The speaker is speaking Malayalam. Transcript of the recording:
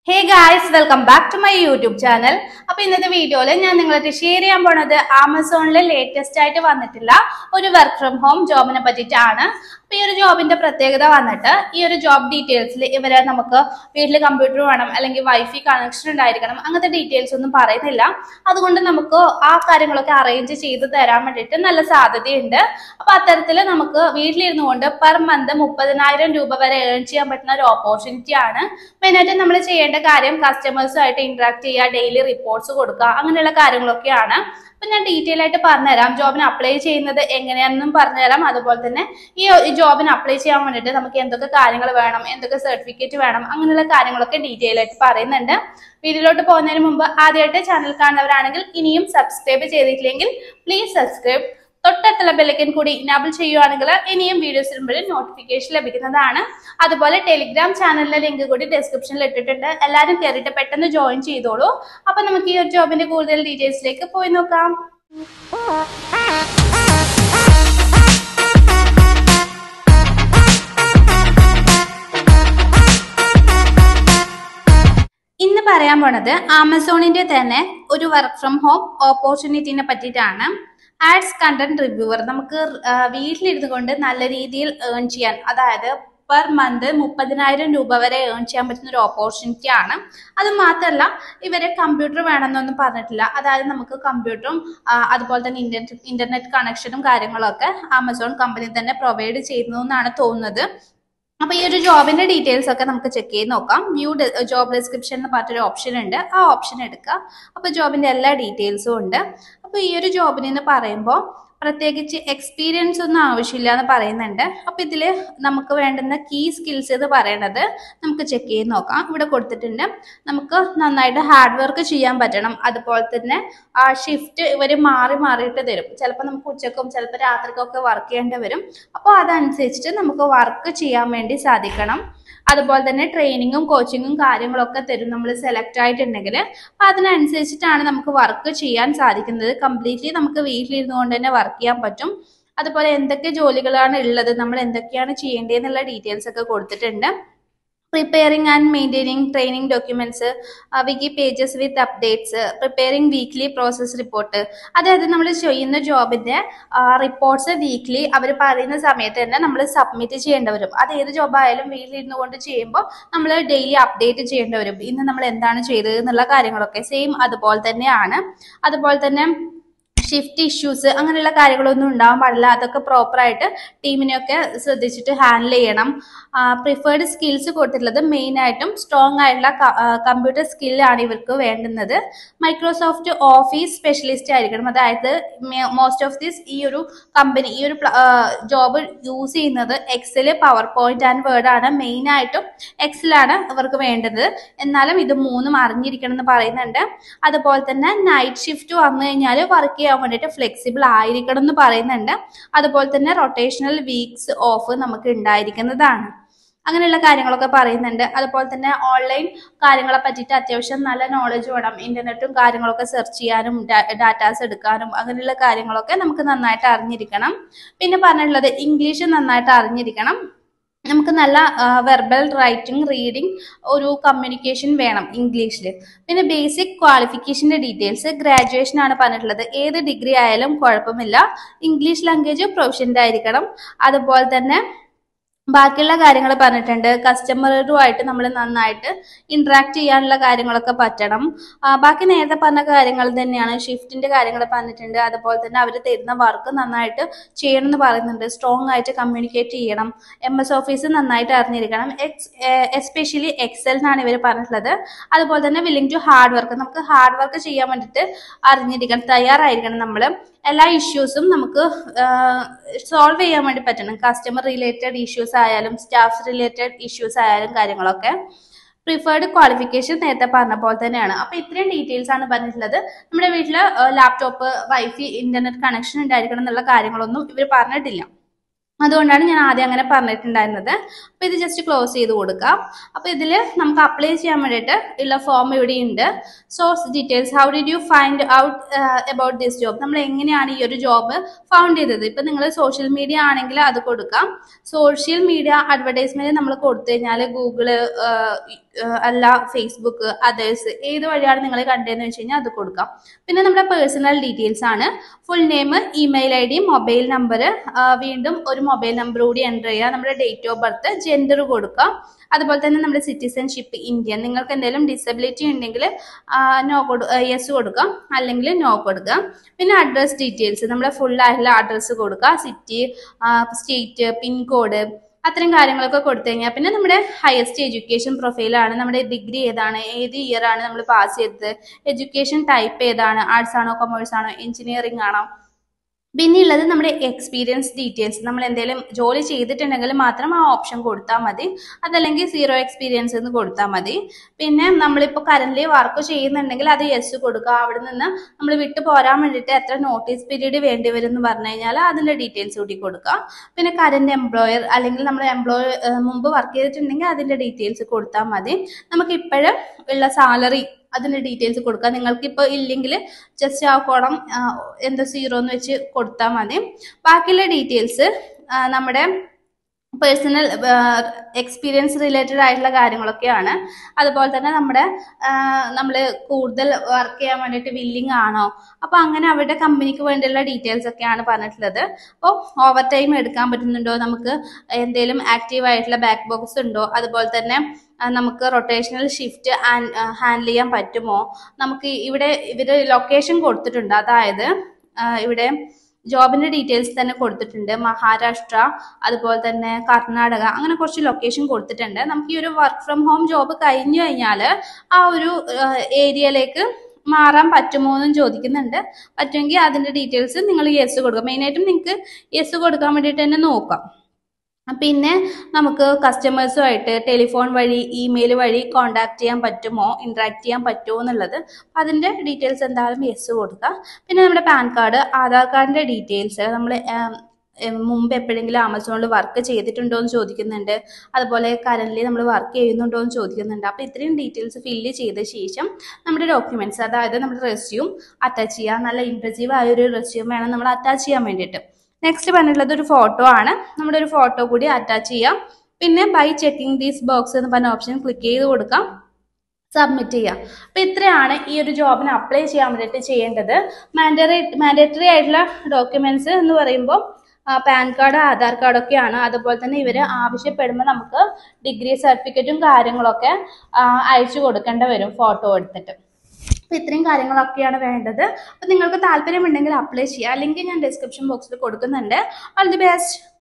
hey guys welcome back to my YouTube channel അപ്പൊ ഇന്നത്തെ വീഡിയോയിൽ ഞാൻ നിങ്ങളായിട്ട് ഷെയർ ചെയ്യാൻ പോണത് ആമസോണിൽ ലേറ്റസ്റ്റ് ആയിട്ട് വന്നിട്ടുള്ള ഒരു വർക്ക് ഫ്രം ഹോം ജോബിനെ പറ്റിയിട്ടാണ് അപ്പൊ ഈ ഒരു ജോബിന്റെ പ്രത്യേകത വന്നിട്ട് ഈ ഒരു ജോബ് ഡീറ്റെയിൽസിൽ ഇവരെ നമുക്ക് വീട്ടിൽ കമ്പ്യൂട്ടർ വേണം അല്ലെങ്കിൽ വൈഫൈ കണക്ഷൻ ഉണ്ടായിരിക്കണം അങ്ങനത്തെ ഡീറ്റെയിൽസ് ഒന്നും പറയുന്നില്ല അതുകൊണ്ട് നമുക്ക് ആ കാര്യങ്ങളൊക്കെ അറേഞ്ച് ചെയ്ത് തരാൻ വേണ്ടിയിട്ട് നല്ല സാധ്യതയുണ്ട് അപ്പൊ അത്തരത്തിൽ നമുക്ക് വീട്ടിലിരുന്നു കൊണ്ട് പെർ മന്ത് മുപ്പതിനായിരം രൂപ വരെ ഏൺ ചെയ്യാൻ പറ്റുന്ന ഒരു ഓപ്പർച്യൂണിറ്റി ആണ് മെയിനായിട്ട് നമ്മൾ ചെയ്യേണ്ട കാര്യം കസ്റ്റമേഴ്സുമായിട്ട് ഇന്ററാക്ട് ചെയ്യുക ഡെയിലി റിപ്പോർട്ട്സ് കൊടുക്കുക അങ്ങനെയുള്ള കാര്യങ്ങളൊക്കെയാണ് അപ്പൊ ഞാൻ ഡീറ്റെയിൽ ആയിട്ട് പറഞ്ഞുതരാം ജോബിന് അപ്ലൈ ചെയ്യുന്നത് എങ്ങനെയാണെന്നും പറഞ്ഞുതരാം അതുപോലെ തന്നെ ഈ ഈ ജോബിന് അപ്ലൈ ചെയ്യാൻ വേണ്ടിയിട്ട് നമുക്ക് എന്തൊക്കെ കാര്യങ്ങൾ വേണം എന്തൊക്കെ സർട്ടിഫിക്കറ്റ് വേണം അങ്ങനെയുള്ള കാര്യങ്ങളൊക്കെ ഡീറ്റെയിൽ ആയിട്ട് പറയുന്നുണ്ട് വീഡിയോയിലോട്ട് പോകുന്നതിന് മുമ്പ് ആദ്യമായിട്ട് ചാനൽ കാണുന്നവരാണെങ്കിൽ ഇനിയും സബ്സ്ക്രൈബ് ചെയ്തിട്ടില്ലെങ്കിൽ പ്ലീസ് സബ്സ്ക്രൈബ് തൊട്ടടുത്തുള്ള ബെല്ലൈക്കൻ കൂടി ഇനാബിൾ ചെയ്യുവാണെങ്കിൽ ഇനിയും വീഡിയോസ് ഇടുമ്പോഴും നോട്ടിഫിക്കേഷൻ ലഭിക്കുന്നതാണ് അതുപോലെ ടെലിഗ്രാം ചാനലിലെ ലിങ്ക് കൂടി ഡിസ്ക്രിപ്ഷനിൽ ഇട്ടിട്ടുണ്ട് എല്ലാവരും കയറിയിട്ട് പെട്ടെന്ന് ജോയിൻ ചെയ്തോളൂ അപ്പൊ നമുക്ക് ഈ ഒരു ജോബിന്റെ കൂടുതൽ ഡീറ്റെയിൽസിലേക്ക് പോയി നോക്കാം ഇന്ന് പറയാൻ പോണത് ആമസോണിന്റെ തന്നെ ഒരു വർക്ക് ഫ്രം ഹോം ഓപ്പർച്യൂണിറ്റിനെ പറ്റിയിട്ടാണ് ആഡ്സ് കണ്ടന്റ് റിവ്യൂവർ നമുക്ക് ആ, വീട്ടിലിരുന്നു കൊണ്ട് നല്ല രീതിയിൽ ഏൺ ചെയ്യാൻ അതായത് പെർ മന്ത് മുപ്പതിനായിരം രൂപ വരെ ഏൺ ചെയ്യാൻ പറ്റുന്ന ഒരു ഓപ്പർച്യൂണിറ്റി ആണ് അത് മാത്രമല്ല ഇവരെ കമ്പ്യൂട്ടർ വേണമെന്നൊന്നും പറഞ്ഞിട്ടില്ല അതായത് നമുക്ക് കമ്പ്യൂട്ടറും ആ, അതുപോലെ തന്നെ ഇന്റർനെറ്റ് ഇന്റർനെറ്റ് കണക്ഷനും കാര്യങ്ങളൊക്കെ ആമസോൺ കമ്പനി തന്നെ പ്രൊവൈഡ് ചെയ്യുന്നു എന്നാണ് തോന്നുന്നത് അപ്പൊ ഈ ഒരു ജോബിന്റെ ഡീറ്റെയിൽസ് ഒക്കെ നമുക്ക് ചെക്ക് ചെയ്ത് നോക്കാം വ്യൂ ജോബ് ഡിസ്ക്രിപ്ഷൻ എന്ന് പറഞ്ഞൊരു ഓപ്ഷൻ ഉണ്ട് ആ ഓപ്ഷൻ എടുക്കുക അപ്പൊ ജോബിന്റെ എല്ലാ ഡീറ്റെയിൽസും ഉണ്ട് അപ്പൊ ഈ ഒരു ജോബിന് എന്ന് പറയുമ്പോൾ പ്രത്യേകിച്ച് എക്സ്പീരിയൻസ് ഒന്നും ആവശ്യമില്ല എന്ന് പറയുന്നുണ്ട് അപ്പൊ ഇതില് നമുക്ക് വേണ്ടുന്ന കീ സ്കിൽസ് എന്ന് പറയുന്നത് നമുക്ക് ചെക്ക് ചെയ്ത് നോക്കാം ഇവിടെ കൊടുത്തിട്ടുണ്ട് നമുക്ക് നന്നായിട്ട് ഹാർഡ് വർക്ക് ചെയ്യാൻ പറ്റണം അതുപോലെ തന്നെ ആ ഷിഫ്റ്റ് ഇവർ മാറി മാറിയിട്ട് തരും ചിലപ്പോൾ നമുക്ക് ഉച്ചക്കും ചിലപ്പോൾ രാത്രിക്കും ഒക്കെ വർക്ക് ചെയ്യേണ്ടി വരും അപ്പോൾ അതനുസരിച്ചിട്ട് നമുക്ക് വർക്ക് ചെയ്യാൻ വേണ്ടി സാധിക്കണം അതുപോലെ തന്നെ ട്രെയിനിങ്ങും കോച്ചിങ്ങും കാര്യങ്ങളൊക്കെ തരും നമ്മൾ സെലക്ട് ആയിട്ടുണ്ടെങ്കിൽ അപ്പം അതിനനുസരിച്ചിട്ടാണ് നമുക്ക് വർക്ക് ചെയ്യാൻ സാധിക്കുന്നത് കംപ്ലീറ്റ്ലി നമുക്ക് വീട്ടിലിരുന്നു കൊണ്ട് തന്നെ വർക്ക് ചെയ്യാൻ പറ്റും അതുപോലെ എന്തൊക്കെ ജോലികളാണ് ഉള്ളത് നമ്മൾ എന്തൊക്കെയാണ് ചെയ്യേണ്ടതെന്നുള്ള ഡീറ്റെയിൽസ് ഒക്കെ കൊടുത്തിട്ടുണ്ട് preparing and maintaining training documents wiki pages with updates preparing weekly process report അതായത് നമ്മൾ ചെയ്യുന്ന ജോബിന്റെ റിപ്പോർട്ട്സ് വീക്ക്ലി അവർ പറയുന്ന സമയത്ത് തന്നെ നമ്മൾ സബ്മിറ്റ് ചെയ്യേണ്ടി വരും അത് ഏത് ജോബ് ആയാലും വീട്ടിലിരുന്നു കൊണ്ട് ചെയ്യുമ്പോൾ നമ്മൾ ഡെയിലി അപ്ഡേറ്റ് ചെയ്യേണ്ടി വരും ഇന്ന് നമ്മൾ എന്താണ് ചെയ്തത് എന്നുള്ള കാര്യങ്ങളൊക്കെ സെയിം അതുപോലെ തന്നെയാണ് അതുപോലെ തന്നെ ഷിഫ്റ്റ് ഇഷ്യൂസ് അങ്ങനെയുള്ള കാര്യങ്ങളൊന്നും ഉണ്ടാവാൻ പാടില്ല അതൊക്കെ പ്രോപ്പറായിട്ട് ടീമിനെയൊക്കെ ശ്രദ്ധിച്ചിട്ട് ഹാൻഡിൽ ചെയ്യണം പ്രിഫേർഡ് സ്കിൽസ് കൊടുത്തിട്ടുള്ളത് മെയിൻ ആയിട്ടും സ്ട്രോങ് ആയിട്ടുള്ള കമ്പ്യൂട്ടർ സ്കില്ലാണ് ഇവർക്ക് വേണ്ടുന്നത് മൈക്രോസോഫ്റ്റ് ഓഫീസ് സ്പെഷ്യലിസ്റ്റ് ആയിരിക്കണം അതായത് മോസ്റ്റ് ഓഫ് ദിസ് ഈ ഒരു കമ്പനി ഈ ഒരു ജോബ് യൂസ് ചെയ്യുന്നത് excel power point and word ആണ് മെയിൻ ആയിട്ടും എക്സലാണ് ഇവർക്ക് വേണ്ടത് എന്നാലും ഇത് മൂന്നും അറിഞ്ഞിരിക്കണം എന്ന് പറയുന്നുണ്ട് അതുപോലെ തന്നെ നൈറ്റ് ഷിഫ്റ്റ് വന്നു കഴിഞ്ഞാൽ വർക്ക് ചെയ്യാൻ വേണ്ടിയിട്ട് ഫ്ലെക്സിബിൾ ആയിരിക്കണം എന്ന് പറയുന്നുണ്ട് അതുപോലെ തന്നെ റൊട്ടേഷണൽ വീക്സ് ഓഫ് നമുക്ക് ഉണ്ടായിരിക്കുന്നതാണ് അങ്ങനെയുള്ള കാര്യങ്ങളൊക്കെ പറയുന്നുണ്ട് അതുപോലെ തന്നെ ഓൺലൈൻ കാര്യങ്ങളെ പറ്റിയിട്ട് അത്യാവശ്യം നല്ല നോളജ് വേണം ഇന്റർനെറ്റും കാര്യങ്ങളൊക്കെ സെർച്ച് ചെയ്യാനും ഡാറ്റാസ് എടുക്കാനും അങ്ങനെയുള്ള കാര്യങ്ങളൊക്കെ നമുക്ക് നന്നായിട്ട് അറിഞ്ഞിരിക്കണം പിന്നെ പറഞ്ഞിട്ടുള്ളത് ഇംഗ്ലീഷ് നന്നായിട്ട് അറിഞ്ഞിരിക്കണം നമുക്ക് നല്ല വെർബൽ റൈറ്റിംഗ് റീഡിംഗ് ഒരു കമ്മ്യൂണിക്കേഷൻ വേണം ഇംഗ്ലീഷിൽ പിന്നെ ബേസിക് ക്വാളിഫിക്കേഷൻ്റെ ഡീറ്റെയിൽസ് ഗ്രാജുവേഷൻ ആണ് പറഞ്ഞിട്ടുള്ളത് ഏത് ഡിഗ്രി ആയാലും കുഴപ്പമില്ല ഇംഗ്ലീഷ് ലാംഗ്വേജ് പ്രൊഫഷൻ്റ് ആയിരിക്കണം അതുപോലെ തന്നെ ബാക്കിയുള്ള കാര്യങ്ങൾ പറഞ്ഞിട്ടുണ്ട് കസ്റ്റമറുമായിട്ട് നമ്മൾ നന്നായിട്ട് ഇന്ററാക്ട് ചെയ്യാനുള്ള കാര്യങ്ങളൊക്കെ പറ്റണം ആ, ബാക്കി നേരത്തെ പറഞ്ഞ കാര്യങ്ങൾ തന്നെയാണ് ഷിഫ്റ്റിന്റെ കാര്യങ്ങൾ പറഞ്ഞിട്ടുണ്ട് അതുപോലെ തന്നെ അവർ തരുന്ന വർക്ക് നന്നായിട്ട് ചെയ്യണം എന്ന് പറയുന്നുണ്ട് സ്ട്രോങ് ആയിട്ട് കമ്മ്യൂണിക്കേറ്റ് ചെയ്യണം എം എസ് ഓഫീസ് നന്നായിട്ട് അറിഞ്ഞിരിക്കണം എക്സ് എസ്പെഷ്യലി എക്സൽ എന്നാണ് ഇവർ പറഞ്ഞിട്ടുള്ളത് അതുപോലെ തന്നെ വില്ലിംഗ് ടു ഹാർഡ് വർക്ക് നമുക്ക് ഹാർഡ് വർക്ക് ചെയ്യാൻ വേണ്ടിയിട്ട് അറിഞ്ഞിരിക്കണം തയ്യാറായിരിക്കണം നമ്മൾ എല്ലാ ഇഷ്യൂസും നമുക്ക് സോൾവ് ചെയ്യാൻ വേണ്ടി പറ്റണം കസ്റ്റമർ റിലേറ്റഡ് ഇഷ്യൂസ് ആയാലും സ്റ്റാഫ് റിലേറ്റഡ് ഇഷ്യൂസ് ആയാലും കാര്യങ്ങളൊക്കെ പ്രിഫേർഡ് ക്വാളിഫിക്കേഷൻ നേരത്തെ പറഞ്ഞ പോലെ തന്നെയാണ് അപ്പൊ ഇത്രയും ഡീറ്റെയിൽസ് ആണ് പറഞ്ഞിട്ടുള്ളത് നമ്മുടെ വീട്ടില് ലാപ്ടോപ്പ് വൈഫൈ ഇന്റർനെറ്റ് കണക്ഷൻ ഉണ്ടായിരിക്കണം എന്നുള്ള കാര്യങ്ങളൊന്നും ഇവർ പറഞ്ഞിട്ടില്ല അതുകൊണ്ടാണ് ഞാൻ ആദ്യം അങ്ങനെ പറഞ്ഞിട്ടുണ്ടായിരുന്നത് അപ്പോൾ ഇത് ജസ്റ്റ് ക്ലോസ് ചെയ്ത് കൊടുക്കാം അപ്പോൾ ഇതിൽ നമുക്ക് അപ്ലൈ ചെയ്യാൻ വേണ്ടിയിട്ട് ഉള്ള ഫോം ഇവിടെ ഉണ്ട് source details how did you find out about this job നമ്മൾ എങ്ങനെയാണ് ഈ ഒരു ജോബ് ഫൗണ്ട് ചെയ്തത് ഇപ്പം നിങ്ങൾ സോഷ്യൽ മീഡിയ ആണെങ്കിൽ അത് കൊടുക്കാം സോഷ്യൽ മീഡിയ അഡ്വർടൈസ്മെന്റ് നമ്മൾ കൊടുത്തു കഴിഞ്ഞാൽ ഗൂഗിള് അല്ല ഫേസ്ബുക്ക് അതേഴ്സ് ഏത് വഴിയാണ് നിങ്ങൾ കണ്ടതെന്ന് വെച്ച് കഴിഞ്ഞാൽ അത് കൊടുക്കാം പിന്നെ നമ്മുടെ പേഴ്സണൽ ഡീറ്റെയിൽസ് ആണ് full name email I D mobile number വീണ്ടും ഒരു മൊബൈൽ നമ്പർ കൂടി എൻ്റർ ചെയ്യുക നമ്മുടെ ഡേറ്റ് ഓഫ് ബർത്ത് ജെൻഡർ കൊടുക്കുക അതുപോലെ തന്നെ നമ്മുടെ സിറ്റിസൺഷിപ്പ് ഇന്ത്യൻ നിങ്ങൾക്ക് എന്തെങ്കിലും ഡിസബിലിറ്റി ഉണ്ടെങ്കിൽ നോ കൊടു യെസ് കൊടുക്കാം അല്ലെങ്കിൽ നോ കൊടുക്കുക പിന്നെ അഡ്രസ് ഡീറ്റെയിൽസ് നമ്മുടെ ഫുൾ ആയിട്ടുള്ള അഡ്രസ്സ് കൊടുക്കുക സിറ്റി സ്റ്റേറ്റ് പിൻകോഡ് അത്തരം കാര്യങ്ങളൊക്കെ കൊടുത്തു കഴിഞ്ഞാൽ പിന്നെ നമ്മുടെ ഹയസ്റ്റ് എഡ്യൂക്കേഷൻ പ്രൊഫൈലാണ് നമ്മുടെ ഡിഗ്രി ഏതാണ് ഏത് ഇയർ ആണ് നമ്മൾ പാസ് ചെയ്തത് എഡ്യൂക്കേഷൻ ടൈപ്പ് ഏതാണ് ആർട്സ് ആണോ കൊമേഴ്സ് ആണോ എഞ്ചിനീയറിംഗ് ആണോ പിന്നെ ഉള്ളത് നമ്മുടെ എക്സ്പീരിയൻസ് ഡീറ്റെയിൽസ് നമ്മൾ എന്തെങ്കിലും ജോലി ചെയ്തിട്ടുണ്ടെങ്കിൽ മാത്രം ആ ഓപ്ഷൻ കൊടുത്താൽ മതി അതല്ലെങ്കിൽ സീറോ എക്സ്പീരിയൻസ് എന്ന് കൊടുത്താൽ മതി പിന്നെ നമ്മളിപ്പോൾ കറന്റ് വർക്ക് ചെയ്യുന്നുണ്ടെങ്കിൽ അത് യെസ് കൊടുക്കുക അവിടെ നിന്ന് നമ്മൾ വിട്ടു പോരാൻ വേണ്ടിയിട്ട് എത്ര നോട്ടീസ് പീരീഡ് വേണ്ടി വരും എന്ന് പറഞ്ഞു കഴിഞ്ഞാൽ അതിൻ്റെ ഡീറ്റെയിൽസ് കൂടി കൊടുക്കുക പിന്നെ കറന്റ് എംപ്ലോയർ അല്ലെങ്കിൽ നമ്മൾ എംപ്ലോയർ മുമ്പ് വർക്ക് ചെയ്തിട്ടുണ്ടെങ്കിൽ അതിൻ്റെ ഡീറ്റെയിൽസ് കൊടുത്താൽ മതി നമുക്ക് ഇപ്പോഴും ഉള്ള സാലറി അതിൻ്റെ ഡീറ്റെയിൽസ് കൊടുക്കുക നിങ്ങൾക്ക് ഇപ്പോൾ ഇല്ലെങ്കിൽ ജസ്റ്റ് ആ കോളം എന്താ സീറോ എന്ന് വെച്ച് കൊടുത്താൽ മതി ബാക്കിയുള്ള ഡീറ്റെയിൽസ് നമ്മുടെ പേഴ്സണൽ എക്സ്പീരിയൻസ് റിലേറ്റഡ് ആയിട്ടുള്ള കാര്യങ്ങളൊക്കെയാണ് അതുപോലെ തന്നെ നമ്മുടെ നമ്മൾ കൂടുതൽ വർക്ക് ചെയ്യാൻ വേണ്ടിയിട്ട് വില്ലിംഗ് ആണോ അപ്പോൾ അങ്ങനെ അവരുടെ കമ്പനിക്ക് വേണ്ടിയുള്ള ഡീറ്റെയിൽസ് ഒക്കെയാണ് പറഞ്ഞിട്ടുള്ളത് അപ്പോൾ ഓവർ ടൈം എടുക്കാൻ പറ്റുന്നുണ്ടോ നമുക്ക് എന്തെങ്കിലും ആക്റ്റീവ് ആയിട്ടുള്ള ബാക്ക് ബോക്സ് ഉണ്ടോ അതുപോലെ തന്നെ നമുക്ക് റൊട്ടേഷണൽ ഷിഫ്റ്റ് ഹാൻഡിൽ ചെയ്യാൻ പറ്റുമോ നമുക്ക് ഇവിടെ ഇവർ ലൊക്കേഷൻ കൊടുത്തിട്ടുണ്ട് അതായത് ഇവിടെ ജോബിന്റെ ഡീറ്റെയിൽസ് തന്നെ കൊടുത്തിട്ടുണ്ട് മഹാരാഷ്ട്ര അതുപോലെ തന്നെ കർണാടക അങ്ങനെ കുറച്ച് ലൊക്കേഷൻ കൊടുത്തിട്ടുണ്ട് നമുക്ക് ഈ ഒരു വർക്ക് ഫ്രം ഹോം ജോബ് കഴിഞ്ഞു കഴിഞ്ഞാൽ ആ ഒരു ഏരിയയിലേക്ക് മാറാൻ പറ്റുമോ എന്നും ചോദിക്കുന്നുണ്ട് പറ്റുമെങ്കിൽ അതിന്റെ ഡീറ്റെയിൽസ് നിങ്ങൾ യെസ് കൊടുക്കുക മെയിനായിട്ടും നിങ്ങൾക്ക് യെസ് കൊടുക്കാൻ വേണ്ടിയിട്ട് തന്നെ നോക്കാം പിന്നെ നമുക്ക് കസ്റ്റമേഴ്സുമായിട്ട് ടെലിഫോൺ വഴി ഇമെയിൽ വഴി കോണ്ടാക്ട് ചെയ്യാൻ പറ്റുമോ ഇൻട്രാക്ട് ചെയ്യാൻ പറ്റുമോ എന്നുള്ളത് അതിൻ്റെ ഡീറ്റെയിൽസ് എന്തായാലും യെസ് കൊടുക്കുക പിന്നെ നമ്മുടെ പാൻ കാർഡ് ആധാർ കാർഡിൻ്റെ ഡീറ്റെയിൽസ് നമ്മൾ മുമ്പ് എപ്പോഴെങ്കിലും ആമസോണിൽ വർക്ക് ചെയ്തിട്ടുണ്ടോ എന്ന് ചോദിക്കുന്നുണ്ട് അതുപോലെ കറൻ്റ് നമ്മൾ വർക്ക് ചെയ്യുന്നുണ്ടോ എന്ന് ചോദിക്കുന്നുണ്ട് അപ്പോൾ ഇത്രയും ഡീറ്റെയിൽസ് ഫില്ല് ചെയ്ത ശേഷം നമ്മുടെ ഡോക്യുമെൻറ്റ്സ് അതായത് നമ്മുടെ റെസ്യൂം അറ്റാച്ച് ചെയ്യുക നല്ല ഇംപ്രസീവ് ആയ ഒരു റെസ്യൂം വേണം നമ്മൾ അറ്റാച്ച് ചെയ്യാൻ വേണ്ടിയിട്ട് നെക്സ്റ്റ് പറഞ്ഞിട്ടുള്ളത് ഒരു ഫോട്ടോ ആണ് നമ്മുടെ ഒരു ഫോട്ടോ കൂടി അറ്റാച്ച് ചെയ്യാം പിന്നെ ബൈ ചെക്കിംഗ് ദീസ് ബോക്സ് എന്ന് പറഞ്ഞ ഓപ്ഷൻ ക്ലിക്ക് ചെയ്ത് കൊടുക്കാം സബ്മിറ്റ് ചെയ്യാം അപ്പോൾ ഇത്രയാണ് ഈ ഒരു ജോബിന് അപ്ലൈ ചെയ്യാൻ വേണ്ടിയിട്ട് ചെയ്യേണ്ടത് മാൻഡറി മാൻഡേറ്ററി ആയിട്ടുള്ള ഡോക്യുമെന്റ്സ് എന്ന് പറയുമ്പോൾ പാൻ കാർഡ് ആധാർ കാർഡൊക്കെയാണ് അതുപോലെ തന്നെ ഇവർ ആവശ്യപ്പെടുമ്പോൾ നമുക്ക് ഡിഗ്രി സർട്ടിഫിക്കറ്റും കാര്യങ്ങളൊക്കെ അയച്ചു കൊടുക്കേണ്ടി വരും ഫോട്ടോ എടുത്തിട്ട് അപ്പോൾ ഇത്രയും കാര്യങ്ങളൊക്കെയാണ് വേണ്ടത് അപ്പോൾ നിങ്ങൾക്ക് താല്പര്യമുണ്ടെങ്കിൽ അപ്ലൈ ചെയ്യുക അല്ലെങ്കിൽ ഞാൻ ഡിസ്ക്രിപ്ഷൻ ബോക്സിൽ കൊടുക്കുന്നുണ്ട് ഓൾ ദി ബെസ്റ്റ്